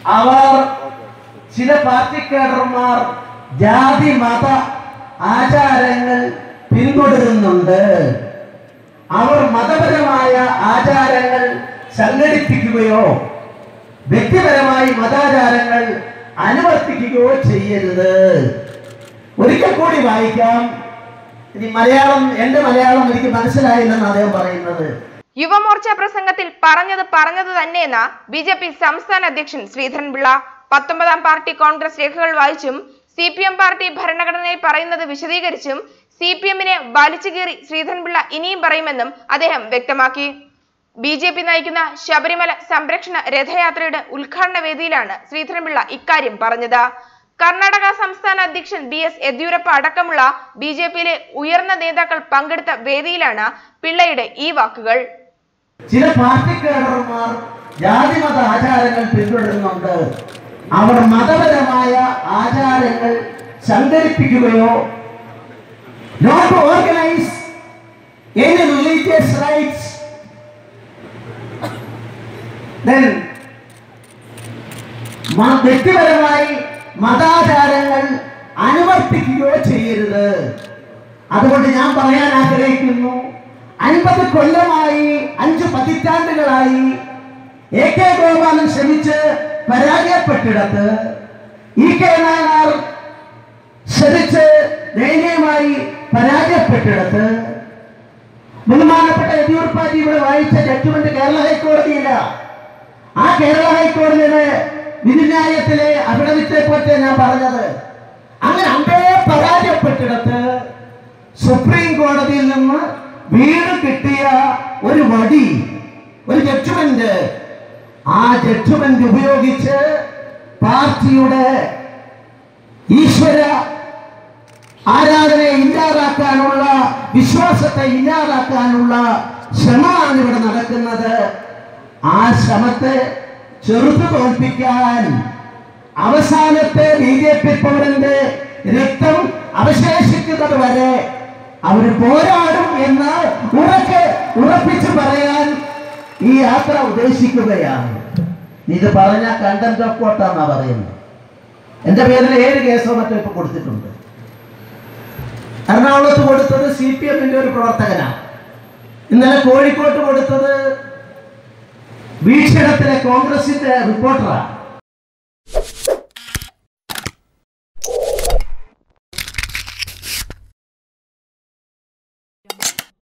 അവർ ചില പാർട്ടി കേഡർമാർ ജാതി മത ആചാരങ്ങൾ പിന്തുടരുന്നുണ്ട് അവർ മതപരമായ ആചാരങ്ങൾ സംഘടിപ്പിക്കുകയോ വ്യക്തിപരമായി മതാചാരങ്ങൾ അനുവർത്തിക്കുകയോ ചെയ്യരുത് ഒരിക്കൽ കൂടി വായിക്കാം ഇനി മലയാളം എന്റെ മലയാളം എനിക്ക് മനസ്സിലായില്ലെന്ന് അദ്ദേഹം പറയുന്നത് യുവമോർച്ച പ്രസംഗത്തിൽ പറഞ്ഞത് പറഞ്ഞത് തന്നെയെന്ന ബി ജെ പി സംസ്ഥാന അധ്യക്ഷൻ ശ്രീധരൻപിള്ള പത്തൊമ്പതാം പാർട്ടി കോൺഗ്രസ് രേഖകൾ വായിച്ചും സി പി എം പാർട്ടി ഭരണഘടനയിൽ പറയുന്നത് വിശദീകരിച്ചും സി പി എമ്മിനെ വലിച്ചു കീറി ശ്രീധരൻപിള്ള ഇനിയും പറയുമെന്നും അദ്ദേഹം വ്യക്തമാക്കി ബി ജെ പി നയിക്കുന്ന ശബരിമല സംരക്ഷണ രഥയാത്രയുടെ ഉദ്ഘാടന വേദിയിലാണ് ശ്രീധരൻപിള്ള ഇക്കാര്യം പറഞ്ഞത് കർണാടക സംസ്ഥാന അധ്യക്ഷൻ ബി എസ് യെദ്യൂരപ്പ അടക്കമുള്ള ബി ജെ പിയിലെ ഉയർന്ന നേതാക്കൾ പങ്കെടുത്ത വേദിയിലാണ് പിള്ളയുടെ ഈ വാക്കുകൾ ചില പാർട്ടി കേഡർമാർ ജാതിമത ആചാരങ്ങൾ പിന്തുടരുന്നുണ്ട് അവർ മതപരമായ ആചാരങ്ങൾ സംഘടിപ്പിക്കുകയോ not organise any religious rites then മ- വ്യക്തിപരമായി മതാചാരങ്ങൾ അനുവർത്തിക്കുകയോ ചെയ്യരുത് അതുകൊണ്ട് ഞാൻ പറയാൻ ആഗ്രഹിക്കുന്നു അൻപത് കൊല്ലമായി അഞ്ച് പതിറ്റാണ്ടുകളായി എ കെ ഗോപാലൻ ശ്രമിച്ച് പരാജയപ്പെട്ടിടത്ത് ഇ കെ നായനാർ ശ്രമിച്ച് ദയനീയമായി പരാജയപ്പെട്ടിടത്ത് ബഹുമാനപ്പെട്ട യെദ്യൂരപ്പാജി ഇവിടെ വായിച്ച ജഡ്ജ്മെന്റ് കേരള ഹൈക്കോടതിയില്ല ആ കേരള ഹൈക്കോടതിയുടെ വിധിന്യായത്തിലെ അഭിടവിത്തെ പറ്റി ഞാൻ പറഞ്ഞത് അങ്ങനെ അമ്പേ പരാജയപ്പെട്ടിടത്ത് സുപ്രീം കോടതിയിൽ നിന്ന് വീട് കിട്ടിയ ഒരു വടി ഒരു ജഡ്ജ്മെന്റ് ആ ജഡ്ജ്മെന്റ് ഉപയോഗിച്ച് പാർട്ടിയുടെ ഈശ്വര ആരാധനയെ ഇല്ലാതാക്കാനുള്ള വിശ്വാസത്തെ ഇല്ലാതാക്കാനുള്ള ശ്രമമാണ് ഇവിടെ നടക്കുന്നത് ആ ശ്രമത്തെ ചെറുത്തു തോൽപ്പിക്കാൻ അവസാനത്തെ ബി ജെ പി പൗരന്റെ രക്തം അവശേഷിക്കുന്നത് വരെ അവർ പോരാടും എന്ന് ഉറക്കെ ഉറപ്പിച്ചു പറയാൻ ഈ യാത്ര ഉദ്ദേശിക്കുകയാണ് ഇത് പറഞ്ഞ കണ്ടന്റ് ഓഫ് കോട്ട എന്നാ പറയുന്നത് എന്റെ പേരിൽ ഏഴ് കേസോ മറ്റോ ഇപ്പൊ കൊടുത്തിട്ടുണ്ട് എറണാകുളത്ത് കൊടുത്തത് സി പി എമ്മിന്റെ ഒരു പ്രവർത്തകനാണ് ഇന്നലെ കോഴിക്കോട്ട് കൊടുത്തത് വീക്ഷണത്തിലെ കോൺഗ്രസിന്റെ റിപ്പോർട്ടറാണ്